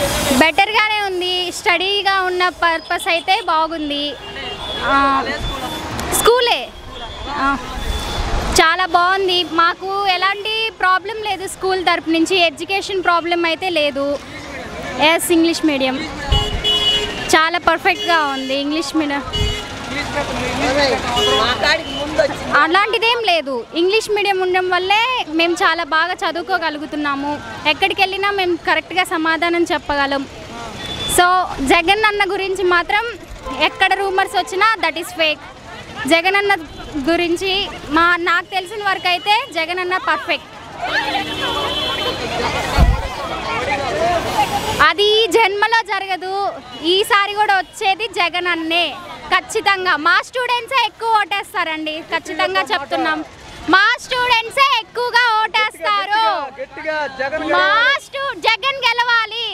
బెటర్గానే ఉంది స్టడీగా ఉన్న పర్పస్ అయితే బాగుంది ఆ, స్కూలే ఆ, చాలా బాగుంది మాకు ఎలాంటి ప్రాబ్లం లేదు స్కూల్ తరపు నుంచి ఎడ్యుకేషన్ ప్రాబ్లం అయితే లేదు ఎస్ ఇంగ్లీష్ మీడియం చాలా పర్ఫెక్ట్గా ఉంది ఇంగ్లీష్ మీడియం అలాంటిదేం లేదు ఇంగ్లీష్ మీడియం ఉండడం వల్లే మేము చాలా బాగా చదువుకోగలుగుతున్నాము ఎక్కడికి వెళ్ళినా మేము కరెక్ట్గా సమాధానం చెప్పగలం సో జగన్ అన్న గురించి మాత్రం ఎక్కడ రూమర్స్ వచ్చినా దట్ ఈస్ ఫేక్ జగన్ అన్న గురించి మా నాకు తెలిసిన వరకు అయితే జగన్ అన్న పర్ఫెక్ట్ అది ఈ జన్మలో జరగదు ఈసారి కూడా వచ్చేది జగన్ అన్నే ఖచ్చితంగా మా స్టూడెంట్సే ఎక్కువ ఓటేస్తారండి ఖచ్చితంగా చెప్తున్నాం మా స్టూడెంట్సే ఎక్కువగా ఓటేస్తారు గట్టిగా జగన్ మా స్టూ జగన్ గెలవాలి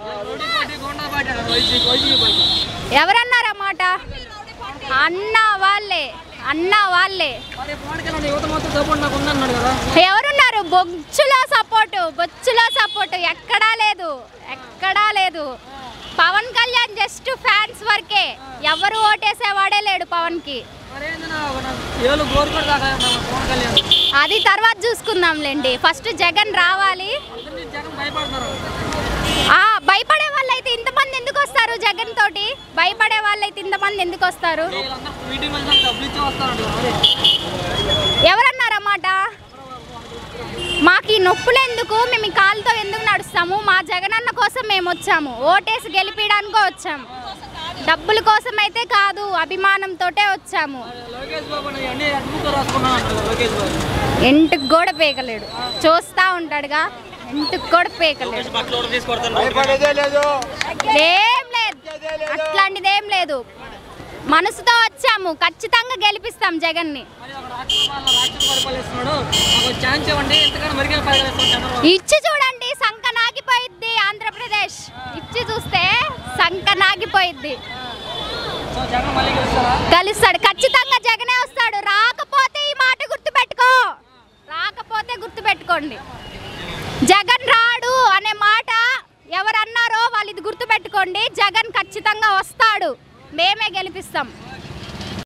ఎవరన్నారన్నమాట అన్న వాళ్ళే అన్న వాళ్ళే యువత మొత్తం సపోర్ట్ నాకు ఉందన్నాడు కదా ఎవరున్నారు బొచ్చులో సపోర్టు బొచ్చులో సపోర్టు ఎక్కడా లేదు ఎక్కడా లేదు పవన్ కళ్యాణ్ జస్ట్ ఫ్యాన్స్ వరకే ఎవరు ఓటేసేవాడే లేడు పవన్కి మరేందన్నా ఏళ్ళు గోరుకోడు దాకా మన పవన్ కళ్యాణ్ అది తర్వాత చూసుకుందాంలేండి ఫస్ట్ జగన్ రావాలి అందరినీ జగన్ భయపడుతున్నారు ఆ భయపడే వాళ్ళైతే ఇంతమంది ఎందుకు వస్తారు జగన్ తోటి భయపడే వాళ్ళైతే ఇంతమంది ఎందుకు వస్తారు వీళ్ళందరూ మీటింగ్ వెళ్ళి డబ్బులు ఇచ్చి వస్తారంట అదే ఎవరన్నారన్నమాట మాకు ఈ నొప్పులు ఎందుకు మేము ఈ కాలుతో ఎందుకు నడుస్తాము మా జగనన్న కోసం మేము వచ్చాము ఓటేసి గెలిపించడానికో వచ్చాము డబ్బుల కోసం అయితే కాదు అభిమానంతోటే వచ్చాము లోకేష్ బాబు అని అన్ని అడ్ముతో రాసుకున్నాను అంటారు లోకేష్ బాబు ఇంటికి కూడా పేకలేడు చూస్తా ఉంటాడుగా ఇంటికి కూడా పేకలేడు బట్టలు కూడా తీసుకొడతాను భయపడేదే లేదు ఏం లేదు అట్లాంటిది ఏం లేదు మనసుతో వచ్చాము ఖచ్చితంగా గెలిపిస్తాం జగన్ని మరి ఒక రాష్ట్రం వాళ్ళ రాష్ట్రం పరిపాలిస్తున్నాడు మాకు ఛాన్స్ ఇవ్వండి ఎంతకన్నా మెరుగైన పరిపాలిస్తున్నాడు చంద్రబాబు ఇచ్చి చూడండి సంక నాగిపోయిద్ది ఆంధ్రప్రదేశ్ ఇచ్చి చూస్తే సంక నాగిపోయిద్ది సో జగన్ మళ్ళీ గెలుస్తారా కలుస్తాడు ఖచ్చితంగా జగనే వస్తాడు రాకపోతే ఈ మాట గుర్తుపెట్టుకో రాకపోతే గుర్తుపెట్టుకోండి జగన్ రాడు అనే మాట ఎవరన్నారో వాళ్ళు ఇది గుర్తుపెట్టుకోండి జగన్ ఖచ్చితంగా వస్తాడు మేమే గెలిపిస్తాం